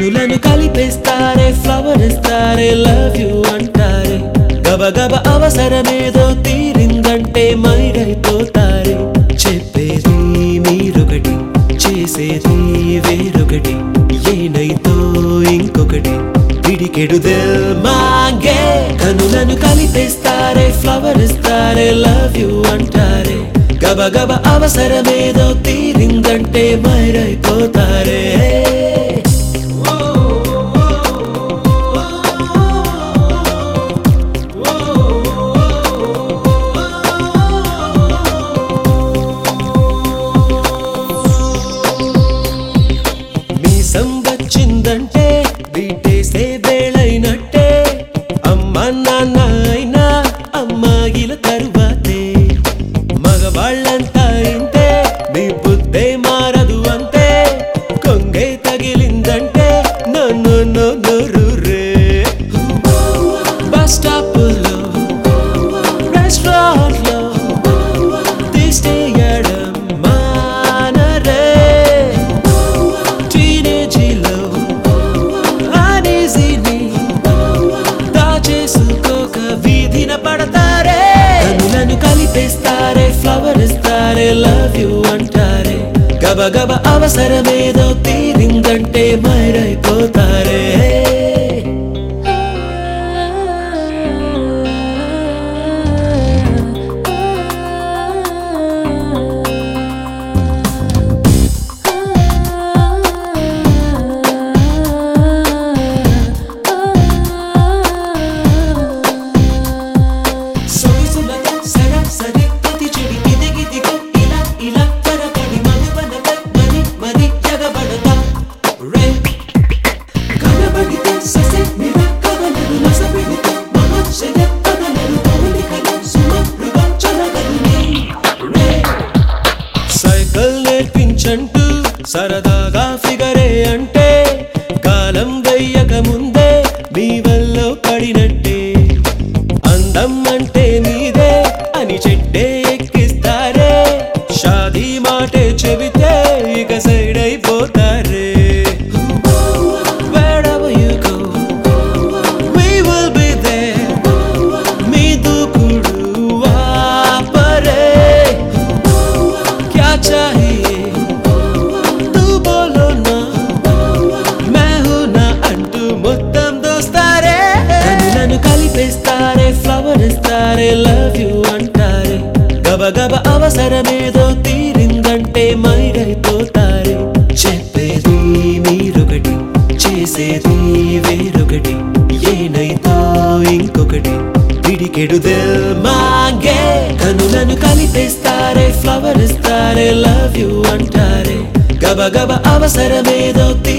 కనులను కలిపేస్తారే ఫ్లవర్ ఇస్తారే లవ్ యు అంటారే గబగబ అవసరమేదో తీరిందంటే మైరైపోతారే చెప్పేది మీరొకటి చేసేది వేరొకటి ఏనైతో ఇంకొకటి పిడికెడు దిల్ మాంగే కనులను కలిపేస్తారే ఫ్లవర్ ఇస్తారే లవ్ యు అంటారే గబగబ అవసరమేదో తీరిందంటే మైరైపోతారే మీసం వచ్చిందంటే బీటేసే వేళైనట్టే అమ్మ నాన్న అయినా అమ్మాయిల తరువాతే మగవాళ్ళంతా ఇంతే మీ బుద్ధే మారదు అంతే కొంగే తగిలిందంటే నన్ను నోరు రే బస్ స్టాపుల్లో రెస్టారెంట్లో తీసేయడం మానరే టీనేజీలో ఆనేజీని దాచేసుకోక వీధిన పడతారే కనులను కలిపేస్తారే ఫ్లవర్ ఇస్తారే లవ్ యు అంటారే గబగబ అవసరమేదో తీరిందంటే మైరైపోతారే సొగసులతో సరాసరి ప్రతి చెడి ఇదిగిదిగో ఇలా ఇలా త్వరపడి మగువనపై మరి మరి ఎగబడతా రే కనబడితే ససే మీద కవలలు నసపెడితే మహర్షయ పదలలు పౌలికలు సుమధుగా చలగలు రే సైకిల్ నేర్పించంటూ సరదాగా ఫిగరే అంటే కాలం వెయ్యక ముందే మీ వల్ల పడినట్టే అందం అంటే నీదే అని చెట్టే ఎక్కిస్తారే షాదీ మాటే చెబితే ఇక సైడ్ అయిపోతారే Wherever you go, we will be there. మీ దూకుడు ఆపరే क्या चाहिए तू बोलो ना मैं हूं ना అంటూ మొత్తం దోస్తారే కనులను కలిపేస్తారే ఫ్లవర్ ఇస్తారే లవ్ యు అంటారే గబగబ అవసరమేదో తీరిందంటే మైరైపోతారే చెప్పేది మీరొకటి చేసేది వేరొకటి ఏనైతో ఇంకొకటి పిడికెడు దిల్ మాంగే కనులను కలిపేస్తారే ఫ్లవర్ ఇస్తారే లవ్ యు అంటారే గబగబ అవసరమేదో తీ